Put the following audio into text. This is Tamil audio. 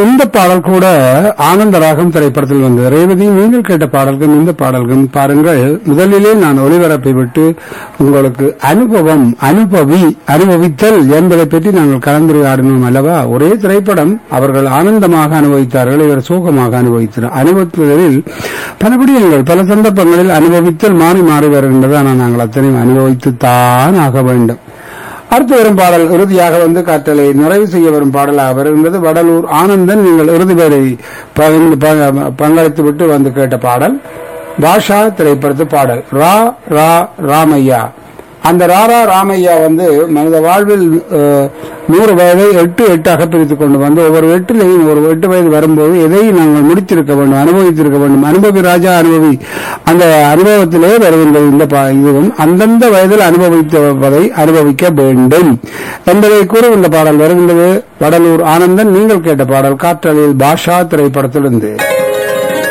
இந்த பாடல் கூட ஆனந்த ராகம் திரைப்படத்தில் வந்தது ரேவதி நீங்கள் கேட்ட பாடல்களும் இந்த பாடல்களும் பாருங்கள் முதலிலே நான் ஒளிபரப்பை விட்டு உங்களுக்கு அனுபவம் அனுபவி அனுபவித்தல் என்பதை பற்றி நாங்கள் கலந்துரையாடினோம் அல்லவா ஒரே திரைப்படம் அவர்கள் ஆனந்தமாக அனுபவித்தார்கள் இவர் சோகமாக அனுபவித்தார் அனுபவித்ததில் பல விடயங்கள் பல சந்தர்ப்பங்களில் அனுபவித்தல் மாறி மாறி வருகின்றது ஆனால் நாங்கள் அத்தனையும் அனுபவித்துத்தான் ஆக வேண்டும் அடுத்து வரும் பாடல் இறுதியாக வந்து காற்றலை நிறைவு செய்ய வரும் பாடலாக வருகின்றது வடலூர் ஆனந்தன் நீங்கள் இறுதி பேரை பகிர்ந்து ப- பங்களித்து விட்டு வந்து கேட்ட பாடல் பாஷா திரைப்படத்து பாடல் ரா ரா ராமையா அந்த ராரா ராமையா வந்து மனித வாழ்வில் அஹ், நூறு வயதை எட்டு எட்டாக பிரித்துக் கொண்டு வந்து ஒவ்வொரு எட்டிலையும் ஒரு எட்டு வயது வரும்போது எதையும் நாங்கள் முடித்திருக்க வேண்டும் அனுபவித்திருக்க வேண்டும் அனுபவி ராஜா அனுபவி அந்த அனுபவத்திலே வருகின்றது இந்த பா- இதுவும் அந்தந்த வயதில் அனுபவித்ததை அனுபவிக்க வேண்டும் என்பதை கூறி இந்த பாடல் வருகின்றது வடலூர் ஆனந்தன் நீங்கள் கேட்ட பாடல் காற்றலில் பாஷா திரைப்படத்திலிருந்து